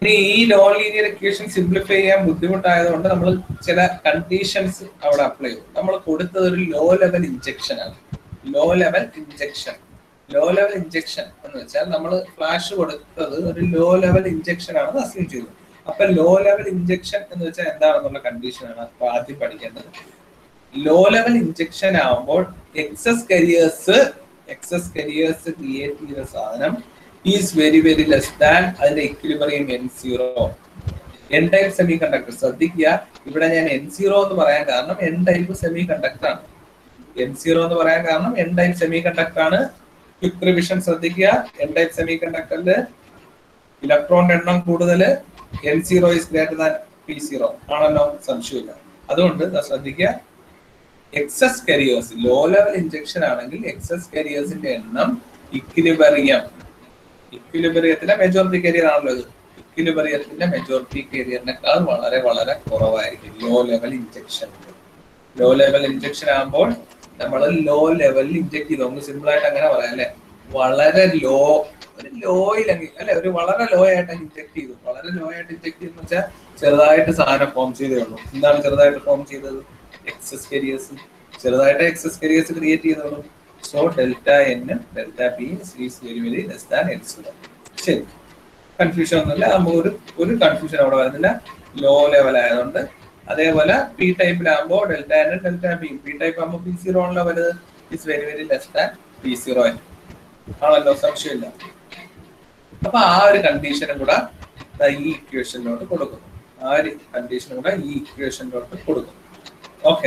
ഇനി ഈ ലോ ലീനിയർ ഇക്വേഷൻ സിംപ്ലിഫൈ ചെയ്യാൻ ബുദ്ധിമുട്ടായതുകൊണ്ട് നമ്മൾ ചില കണ്ടീഷൻസ് അവിടെ അപ്ലൈ ചെയ്തു നമ്മൾ കൊടുത്തത് ഒരു ലോ ലെവൽ ഇഞ്ചക്ഷൻ ആണ് low level injection low level injection എന്ന് വെച്ചാൽ നമ്മൾ ഫ്ലാഷ് കൊടുത്തത് ഒരു ലോ ലെവൽ ഇഞ്ചക്ഷൻ ആണെന്ന് അസ്യൂം ചെയ്തു അപ്പൊ ലോ ലെവൽ ഇഞ്ചക്ഷൻ എന്ന് വെച്ചാൽ എന്താണെന്നുള്ള കണ്ടീഷൻ ആണ് അപ്പൊ ആദ്യം പഠിക്കേണ്ടത് ലോ ലെവൽ ഇഞ്ചക്ഷൻ ആവുമ്പോൾ excess carriers excess carriers create ചെയ്ത സാധനം is very very less than അതിന്റെ equilibrium n zero n type semiconductor ശ്രദ്ധിക്കുക ഇവിടെ ഞാൻ എൻ സീറോ എന്ന് പറയാൻ കാരണം എൻ ടൈപ്പ് സെമി കണ്ടക്ടർ ആണ് എൻ സീറോ എന്ന് പറയാൻ കാരണം എൻ ടൈപ്പ് സെമി കണ്ടക്ടർ ആണ് ക്വിക്ക് റിവിഷൻ ശ്രദ്ധിക്കുക എൻ ടൈപ്പ് സെമി കണ്ടക്ടറിൽ ഇലക്ട്രോണിന്റെ എണ്ണം കൂടുതൽ n zero is greater than p zero ആണല്ലോ സംശയമില്ല അതുകൊണ്ട് ദാ ശ്രദ്ധിക്കുക excess carriers low level injection ആണെങ്കിൽ എക്സസ് കരിയേഴ്സിന്റെ എണ്ണം ഇക്വിലിബറിയം ഇക്വിലിബറിയത്തിലെ മെജോറിറ്റി കരിയർ ആണല്ലോ ഇത് ഇക്വിലിബറിയത്തിന്റെ മെജോറിറ്റി കരിയറിനേക്കാൾ വളരെ വളരെ കുറവായിരിക്കും low level injection low level injection ആകുമ്പോൾ നമ്മൾ ലോ ലെവലിൽ ഇഞ്ചക്ട് ചെയ്തു നമുക്ക് സിമ്പിൾ ആയിട്ട് അങ്ങനെ പറയാം അല്ലെ വളരെ ലോ ഒരു ലോയിൽ അല്ലെ ഒരു വളരെ ലോ ആയിട്ട് ഇഞ്ചക്ട് ചെയ്തു വളരെ ലോ ആയിട്ട് ഇഞ്ചക്ട് ചെയ്തെന്ന് വെച്ചാൽ ചെറുതായിട്ട് സാധനം ഫോം ചെയ്തേ ഉള്ളൂ എന്താണ് ചെറുതായിട്ട് ഫോം ചെയ്തത് എക്സസ് കരിയേഴ്സ് ചെറുതായിട്ട് എക്സസ് കരിയേഴ്സ് ക്രിയേറ്റ് ചെയ്തോളൂ so delta n delta p is very very less than n zero ശരി കൺഫ്യൂഷൻ ഒന്നുമില്ല നമുക്ക് ഒരു ഒരു കൺഫ്യൂഷൻ അവിടെ വരുന്നില്ല ലോ ലെവൽ ആയതുകൊണ്ട് അതേപോലെ പി ടൈപ്പിലാകുമ്പോൾ delta n delta p p type ആകുമ്പോൾ പി സീറോ ആണല്ലോ വരുന്നത് is very very less than p zero n ആണല്ലോ സംശയമില്ല അപ്പൊ ആ ഒരു കണ്ടീഷനും കൂടെ ദാ ഈ ഇക്വേഷനിലോട്ട് കൊടുക്കുന്നു ആ ഒരു കണ്ടീഷനും കൂടെ ഈ ഇക്വേഷനിലോട്ട് കൊടുക്കുന്നു ഓക്കെ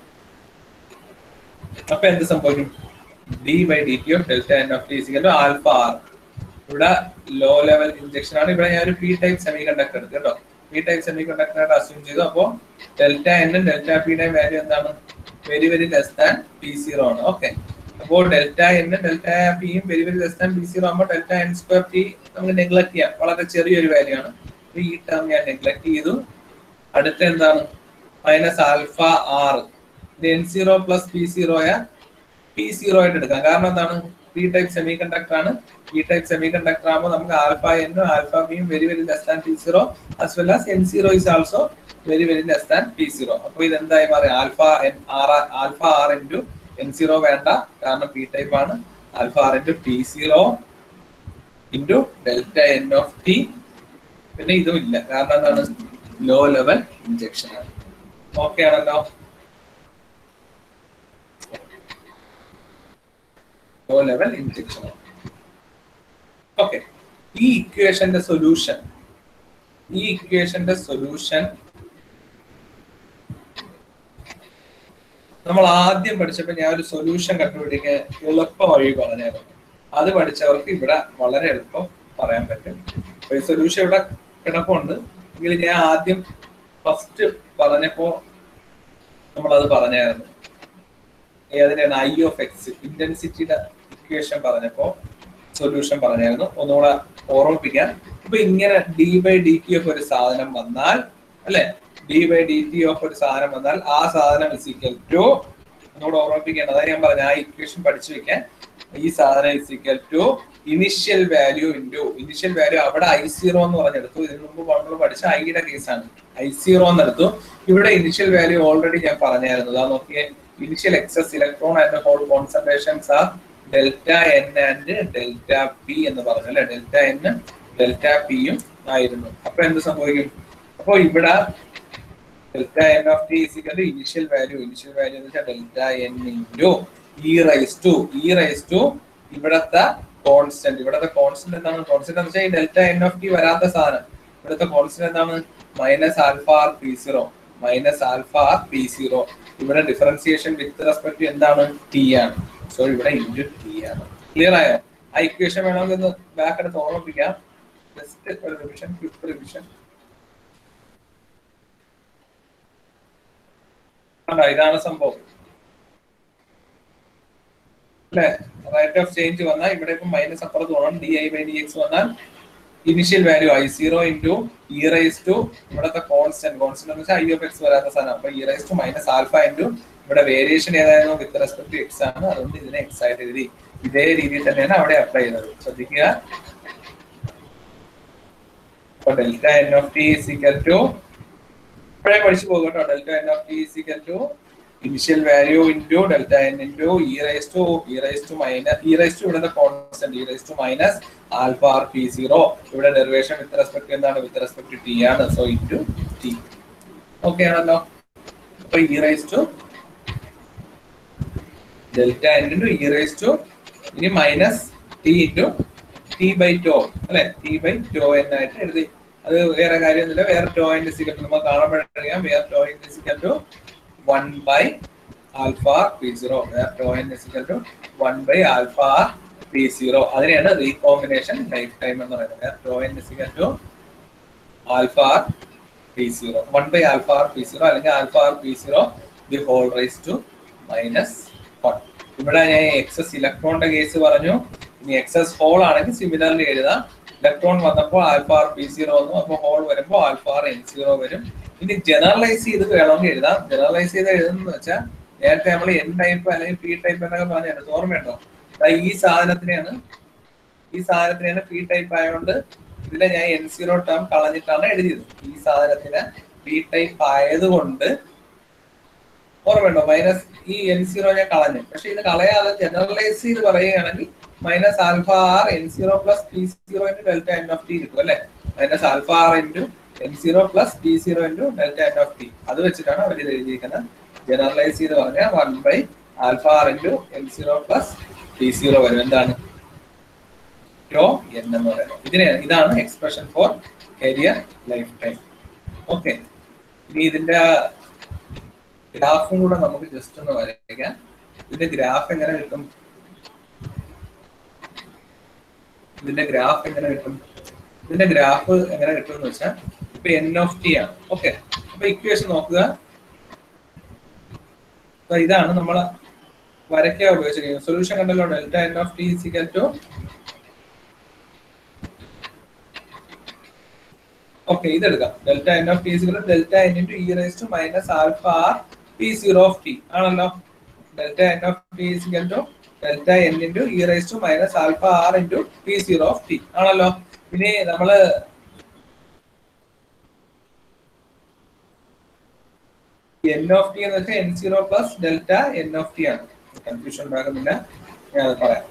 അപ്പൊ എന്ത് സംഭവിക്കും d by D T of delta N of T equal alpha r ഇവിടെ ലോ ലെവൽ ഇഞ്ചക്ഷൻ ആണ് ഇവിടെ ഞാൻ ഒരു പി ടൈപ്പ് സെമി കണ്ടക്ടർ എടുത്തു കേട്ടോ പി ടൈപ്പ് സെമി കണ്ടക്ടർ ആയിട്ട് അസ്യൂം ചെയ്തു അപ്പോ ഡെൽറ്റ എന്നും ഡെൽറ്റ പിയുടെ വാല്യൂ എന്താണ് very very less than p zero ആണ് ഓക്കെ അപ്പോൾ ഡെൽറ്റ എന്നും ഡെൽറ്റ പിയും very very less than p zero ആകുമ്പോൾ ഡെൽറ്റ എൻ സ്ക്വയർ ടി നമുക്ക് നെഗ്ലക്ട് ചെയ്യാം വളരെ ചെറിയൊരു വാല്യൂ ആണ് അപ്പൊ ഈ ടേം ഞാൻ നെഗ്ലക്ട് ചെയ്തു അടുത്ത എന്താണ് minus alpha R N zero plus p സീറോയ പി സീറോ ആയിട്ട് എടുക്കാം കാരണം എന്താണ് പി ടൈപ്പ് സെമി കണ്ടക്ടർ ആണ് പി ടൈപ്പ് സെമി കണ്ടക്ടർ ആകുമ്പോൾ നമുക്ക് ആൽഫ എന്നും ആൽഫ ബിയും very very less than p zero as well as n zero is also very very less than p zero അപ്പൊ ഇത് എന്തായി മാറി alpha n r alpha R into N zero വേണ്ട കാരണം പി ടൈപ്പ് ആണ് alpha R into P zero into delta N of t പിന്നെ ഇതും ഇല്ല കാരണം എന്താണ് ലോ ലെവൽ ഇഞ്ചക്ഷൻ ആണ് ഓക്കെ ആണല്ലോ ലോ ലെവൽ ഇഞ്ചക്ഷൻ ഓക്കെ ഈ ഇക്വേഷന്റെ സൊല്യൂഷൻ ഈ ഇക്വേഷന്റെ സൊല്യൂഷൻ നമ്മൾ ആദ്യം പഠിച്ചപ്പോൾ ഞാൻ ഒരു സൊല്യൂഷൻ കണ്ടുപിടിക്കാൻ എളുപ്പ വഴി പറഞ്ഞായിരുന്നു അത് പഠിച്ചവർക്ക് ഇവിടെ വളരെ എളുപ്പം പറയാൻ പറ്റും അപ്പൊ ഈ സൊല്യൂഷൻ ഇവിടെ കിടപ്പുണ്ട് എങ്കിൽ ഞാൻ ആദ്യം ഫസ്റ്റ് പറഞ്ഞപ്പോ നമ്മളത് പറഞ്ഞായിരുന്നു ഏതിനാണ് ഐ ഓഫ് എക്സ് ഇന്റൻസിറ്റിയുടെ ഇക്വേഷൻ പറഞ്ഞപ്പോ സൊല്യൂഷൻ പറഞ്ഞായിരുന്നു ഒന്നുകൂടെ ഓർമ്മിപ്പിക്കാൻ ഇപ്പൊ ഇങ്ങനെ d by D T of ഒരു സാധനം വന്നാൽ അല്ലെ d by D T of ഒരു സാധനം വന്നാൽ ആ സാധനം ഇസിക്കൽ ടു ഒന്നുകൂടെ ഓർമ്മിപ്പിക്കേണ്ട അതായത് ഞാൻ പറഞ്ഞു ആ ഇക്വേഷൻ പഠിച്ചു വെക്കാൻ ഈ സാധനം is equal to initial value into initial value അവിടെ ഐ സീറോ എന്ന് പറഞ്ഞെടുത്തു ഇതിനു മുമ്പ് നമ്മൾ പഠിച്ച ഐയുടെ കേസാണ് ഐ സീറോ എന്നെടുത്തു ഇവിടെ ഇനിഷ്യൽ വാല്യൂ ഓൾറെഡി ഞാൻ പറഞ്ഞായിരുന്നു അതാ നോക്കിയേ initial excess electron and hole concentrations are delta n and delta p എന്ന് പറഞ്ഞു അല്ലെ ഡെൽറ്റ എൻ ഡെൽറ്റ പിയും ആയിരുന്നു അപ്പൊ എന്ത് സംഭവിക്കും അപ്പൊ ഇവിടെ delta N of t is equal initial value initial value എന്ന് വെച്ചാൽ delta N into E raise to e raise to ഇവിടത്തെ കോൺസ്റ്റന്റ് ഇവിടത്തെ കോൺസ്റ്റന്റ് എന്താണ് കോൺസ്റ്റന്റ് എന്ന് വെച്ചാൽ ഈ ഡെൽറ്റ എൻ ഓഫ് ടി വരാത്ത സാധനം ഇവിടുത്തെ കോൺസ്റ്റന്റ് എന്താണ് minus alpha R P zero minus alpha R P zero ഇവിടെ ഡിഫറൻസിയേഷൻ വിത്ത് റെസ്പെക്ട് എന്താണ് ടി ആണ് സോ ഇവിടെ ഇൻറ്റു ടി ആണ് ക്ലിയർ ആയോ ആ ഇക്വേഷൻ വേണമെങ്കിൽ ഒന്ന് ബാക്ക് എടുത്ത് ഓർമ്മിപ്പിക്കാം ജസ്റ്റ് ഒരു റിവിഷൻ ക്വിക്ക് റിവിഷൻ കണ്ടോ ഇതാണ് സംഭവം അല്ലെ റേറ്റ് ഓഫ് ചേഞ്ച് വന്നാൽ ഇവിടെ ഇപ്പം മൈനസ് അപ്പുറത്ത് പോകണം d i by d x വന്നാൽ initial value i zero into E raise to ഇവിടത്തെ കോൺസ്റ്റന്റ് കോൺസ്റ്റന്റ് എന്ന് വെച്ചാൽ ഐ ഓഫ് എക്സ് വരാത്ത സാധനം അപ്പൊ e raise to minus alpha into ഇവിടെ വേരിയേഷൻ ഏതായിരുന്നു വിത്ത് റെസ്പെക്ട് ടു എക്സ് ആണ് അതുകൊണ്ട് ഇതിനെ എക്സ് ആയിട്ട് എഴുതി ഇതേ രീതിയിൽ തന്നെയാണ് അവിടെ അപ്ലൈ ചെയ്തത് ശ്രദ്ധിക്കുക അപ്പൊ delta N of t is equal to ഇപ്പോഴേ പഠിച്ചു പോകും കേട്ടോ delta N of t is equal to initial value into delta N into E raise to e raise to minus e raise to ഇവിടെ constant e raise to minus alpha R P zero ഇവിടെ derivation with respect എന്താണ് with respect t ആണ് so into t okay ആണല്ലോ അപ്പൊ e raise to delta N into E raise to ഇനി minus t into t by tau അല്ലെ t by tau n ആയിട്ട് എഴുതി അത് വേറെ കാര്യമൊന്നുമില്ല വേറെ ടോ എൻ സിക്കൽ നമ്മൾ കാണുമ്പോഴറിയാം വേറെ tau n equal to one by alpha p zero വേറെ tau n equal to one by alpha p zero അതിനെയാണ് റീകോമ്പിനേഷൻ ലൈഫ് ടൈം എന്ന് പറയുന്നത് വേറെ tau n equal to alpha p zero one by alpha p zero അല്ലെങ്കിൽ alpha p zero the hole raise to minus one ഇവിടെ ഞാൻ excess ഇലക്ട്രോണിന്റെ case പറഞ്ഞു ഇനി എക്സസ് ഹോൾ ആണെങ്കിൽ സിമിലർലി എഴുതാം ഇലക്ട്രോൺ വന്നപ്പോൾ ആൽഫ ആർ പി സീറോ വന്നു അപ്പോൾ ഹോൾ വരുമ്പോൾ ആൽഫ ആർ എൻ സീറോ വരും ഇനി ജനറലൈസ് ചെയ്ത് വേണമെങ്കിൽ എഴുതാം ജനറലൈസ് ചെയ്ത് എഴുതുന്ന വെച്ചാൽ നേരത്തെ നമ്മൾ എൻ ടൈപ്പ് അല്ലെങ്കിൽ പി ടൈപ്പ് എന്നൊക്കെ പറഞ്ഞായിരുന്നു ഓർമ്മയുണ്ടോ ദാ ഈ സാധനത്തിനെയാണ് ഈ സാധനത്തിനെയാണ് പി ടൈപ്പ് ആയതുകൊണ്ട് ഇതിലെ ഞാൻ എൻ സീറോ ടേം കളഞ്ഞിട്ടാണ് എഴുതിയത് ഈ സാധനത്തിന് പി ടൈപ്പ് ആയതുകൊണ്ട് ഓർമ്മയുണ്ടോ മൈനസ് ഈ എൻ സീറോ ഞാൻ കളഞ്ഞു പക്ഷെ ഇത് കളയാതെ ജനറലൈസ് ചെയ്ത് പറയുകയാണെങ്കിൽ minus alpha R N zero plus P zero into delta N of T കിട്ടും അല്ലെ minus alpha R into N zero plus P zero into delta N of T അത് വെച്ചിട്ടാണ് അവർ ഇത് എഴുതിയിരിക്കുന്നത് ജനറലൈസ് ചെയ്ത് പറഞ്ഞാൽ one by alpha R into N zero plus P zero വരും എന്താണ് ടോ എൻ എന്ന് പറയുന്നത് ഇതിനെ ഇതാണ് expression for carrier life time okay ഇനി ഇതിന്റെ ഗ്രാഫും കൂടെ നമുക്ക് ജസ്റ്റ് ഒന്ന് വരയ്ക്കാം ഇതിന്റെ ഗ്രാഫ് എങ്ങനെ കിട്ടും ഇതിന്റെ ഗ്രാഫ് എങ്ങനെ കിട്ടും ഇതിന്റെ ഗ്രാഫ് എങ്ങനെ കിട്ടും എന്ന് വെച്ചാൽ ഇപ്പൊ എൻ ഓഫ് ടി ആണ് ഓക്കെ അപ്പൊ ഇക്വേഷൻ നോക്കുക അപ്പൊ ഇതാണ് നമ്മൾ വരയ്ക്കാൻ ഉപയോഗിച്ചിരിക്കുന്നത് സൊല്യൂഷൻ കണ്ടല്ലോ delta N of T equal to okay ഇതെടുക്കാം delta N of T equal delta N into E raise to minus alpha R P zero of T ആണല്ലോ delta N of T equal to delta N into E raise to minus alpha R into P zero of T ആണല്ലോ ഇനി നമ്മള് N of T എന്ന് വെച്ചാൽ N zero plus delta N of T ആണ് confusion ഉണ്ടാകുന്നില്ല ഞാൻ അത് പറയാം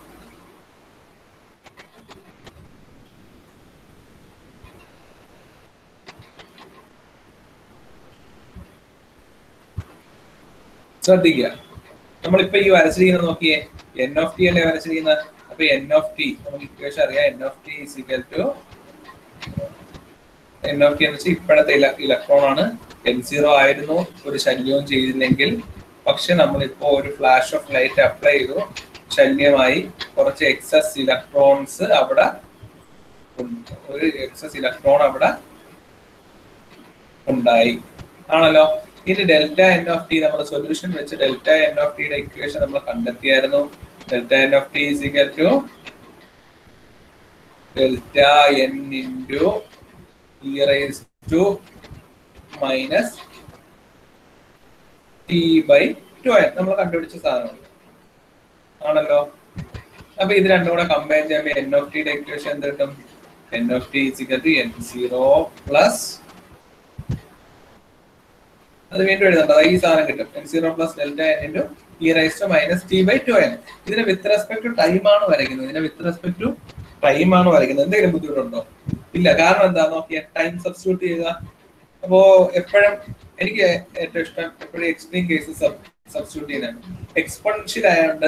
ശ്രദ്ധിക്കുക നമ്മളിപ്പോ ഈ വരച്ചിരിക്കുന്നത് നോക്കിയേ എൻ ഓഫ് ടി അല്ലേ വരച്ചിരിക്കുന്നത് അപ്പൊ എൻ ഓഫ് ടി നമുക്ക് ഇക്വേഷൻ അറിയാം N of T is equal to N of T എന്ന് വെച്ചാൽ ഇപ്പോഴത്തെ ഇലക്ട്രോൺ ആണ് എൻ സീറോ ആയിരുന്നു ഒരു ശല്യവും ചെയ്തില്ലെങ്കിൽ പക്ഷെ നമ്മളിപ്പോ ഒരു ഫ്ലാഷ് ഓഫ് ലൈറ്റ് അപ്ലൈ ചെയ്തു ശല്യമായി കുറച്ച് എക്സസ് ഇലക്ട്രോൺസ് അവിടെ ഉണ്ട്. ഒരു എക്സസ് ഇലക്ട്രോൺ അവിടെ ഉണ്ടായി ആണല്ലോ ഇനി ഡെൽറ്റ എൻ ഓഫ് ടി നമ്മൾ സൊല്യൂഷൻ വെച്ച് ഡെൽറ്റ എൻ ഓഫ് ടിയുടെ ഇക്വേഷൻ നമ്മൾ കണ്ടെത്തിയായിരുന്നു delta N of T is equal to delta N into E raise to minus T by tau N നമ്മൾ കണ്ടുപിടിച്ച സാധനമാണ് ആണല്ലോ അപ്പൊ ഇത് രണ്ടും കൂടെ കമ്പയർ ചെയ്യുമ്പോൾ എൻ ഓഫ് ടിയുടെ ഇക്വേഷൻ എന്ത് കിട്ടും N of T is equal to N zero plus അത് വീണ്ടും എഴുതണ്ട ഈ സാധനം കിട്ടും N zero plus delta N into E raise to minus T by tau N ഇതിന് വിത്ത് റെസ്പെക്ട് ടു ടൈം ആണ് വരയ്ക്കുന്നത് ഇതിന് വിത്ത് റെസ്പെക്ട് ടു ടൈം ആണ് വരയ്ക്കുന്നത് എന്തെങ്കിലും ബുദ്ധിമുട്ടുണ്ടോ ഇല്ല കാരണം എന്താ നോക്കിയ ടൈം സബ്സ്റ്റിറ്റ്യൂട്ട് ചെയ്യുക അപ്പോ എപ്പോഴും എനിക്ക് ഏറ്റവും ഇഷ്ടം എപ്പോഴും എക്സ്ട്രീം കേസസ് സബ്സ്റ്റിറ്റ്യൂട്ട് ചെയ്യുന്നതാണ് എക്സ്പൊണൻഷ്യൽ ആയതുകൊണ്ട്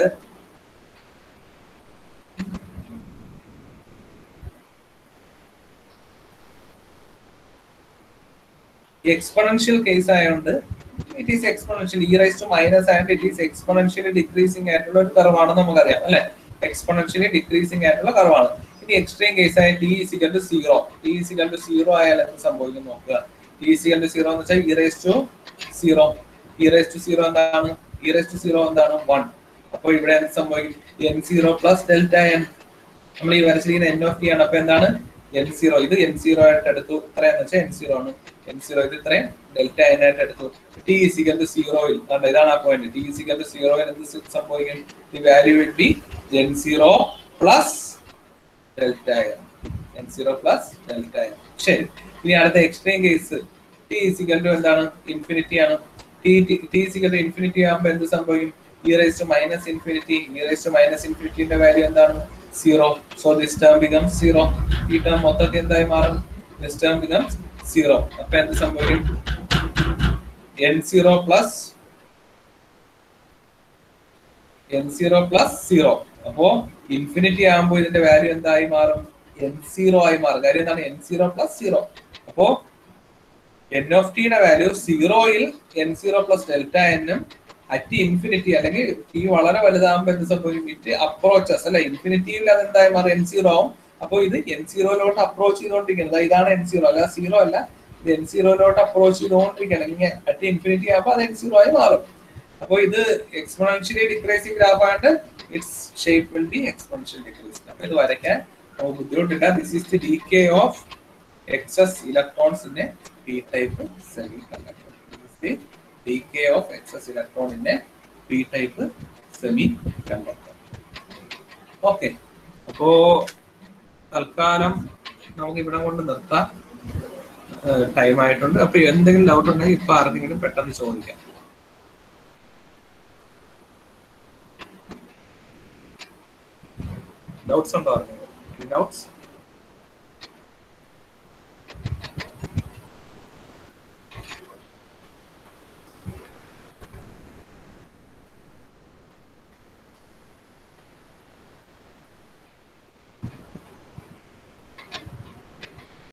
എക്സ്പൊണൻഷ്യൽ കേസ് ആയതുകൊണ്ട് it is exponential E raise to minus and it is exponentially decreasing ആയിട്ടുള്ള ഒരു കർവാണെന്ന് നമുക്കറിയാം അല്ലെ എക്സ്പൊണൻഷ്യലി ഡിക്രീസിംഗ് ആയിട്ടുള്ള കർവാണ് ഇനി എക്സ്ട്രീം കേസ് ആയ T is equal to zero T is equal to zero ആയാൽ എന്ത് സംഭവിക്കും നോക്കുക ടി ഇസിക്കൽ ടു സീറോ എന്ന് വെച്ചാൽ E raise to zero E raise to zero എന്താണ് ഇ റൈസ് ടു സീറോ എന്താണ് വൺ അപ്പോൾ ഇവിടെ എന്ത് സംഭവിക്കും N zero plus delta N നമ്മൾ ഈ വരച്ചിരിക്കുന്ന എൻ ഓഫ് ടി ആണ് അപ്പൊ എന്താണ് എൻ സീറോ ഇത് എൻ സീറോ ആയിട്ട് എടുത്തു ഇത്രയെന്ന് വെച്ചാൽ എൻ സീറോ ആണ് എൻ സീറോ ഇത് ഇത്രയും ഡെൽറ്റ എൻ ആയിട്ട് എടുത്തു ടി ഇസിക്കൽ ടു സീറോയിൽ കണ്ടോ ഇതാണ് ആ പോയിന്റ് ടി ഇസിക്കൽ ടു സീറോയിൽ എന്ത് സംഭവിക്കും the value will be N zero plus delta N N zero plus delta N ശരി ഇനി അടുത്ത extreme case T is equal to എന്താണ് ഇൻഫിനിറ്റി ആണ് T T is equal to infinity ആകുമ്പോൾ എന്ത് സംഭവിക്കും E raise to minus infinity E raise to minus ഇൻഫിനിറ്റിന്റെ value എന്താണ് zero so this term become zero ഈ ടേം മൊത്തത്തിൽ എന്തായി മാറും ദിസ് ടേം ബിക്കം സീറോ അപ്പൊ എന്ത് സംഭവിക്കും N zero plus N zero plus zero അപ്പോ ഇൻഫിനിറ്റി ആകുമ്പോൾ ഇതിന്റെ വാല്യൂ എന്തായി മാറും എൻ സീറോ ആയി മാറും കാര്യം എന്താണ് എൻ സീറോ പ്ലസ് സീറോ അപ്പോ എൻ ഓഫ് ടിയുടെ വാല്യൂ സീറോയിൽ എൻ സീറോ പ്ലസ് ഡെൽറ്റ എന്നും അറ്റ് ഇൻഫിനിറ്റി അല്ലെങ്കിൽ ടി വളരെ വലുതാകുമ്പോൾ എന്ത് സംഭവിക്കും ഇറ്റ് അപ്രോച്ചസ് അല്ലെ ഇൻഫിനിറ്റിയിൽ അത് എന്തായി മാറും എൻ സീറോ ആവും അപ്പോൾ ഇത് എൻ സീറോയിലോട്ട് അപ്രോച്ച് ചെയ്തുകൊണ്ടിരിക്കുന്നത് ഇതാണ് എൻ സീറോ അല്ല സീറോ അല്ല ഇത് എൻ സീറോയിലോട്ട് അപ്രോച്ച് ചെയ്തുകൊണ്ടിരിക്കുകയാണ് അല്ലെങ്കിൽ അറ്റ് ഇൻഫിനിറ്റി ആകുമ്പോൾ അത് എൻ സീറോ ആയി മാറും അപ്പോൾ ഇത് എക്സ്പോണൻഷ്യലി ഡിക്രീസിംഗ് ഗ്രാഫ് ആയിട്ട് its shape will be exponential decreasing അപ്പൊ ഇത് വരയ്ക്കാൻ നമുക്ക് ബുദ്ധിമുട്ടില്ല this is the decay of excess electrons in a P type semiconductor the decay of excess electron in a P type semiconductor okay അപ്പോ തൽക്കാലം നമുക്ക് ഇവിടെ കൊണ്ട് നിർത്താം ടൈം ആയിട്ടുണ്ട് അപ്പൊ എന്തെങ്കിലും ഡൗട്ട് ഉണ്ടെങ്കിൽ ഇപ്പൊ ആർക്കെങ്കിലും പെട്ടെന്ന് ചോദിക്കാം ഡൗട്ട്സ് ഉണ്ടോ ആർക്കെങ്കിലും ഡൗട്ട്സ്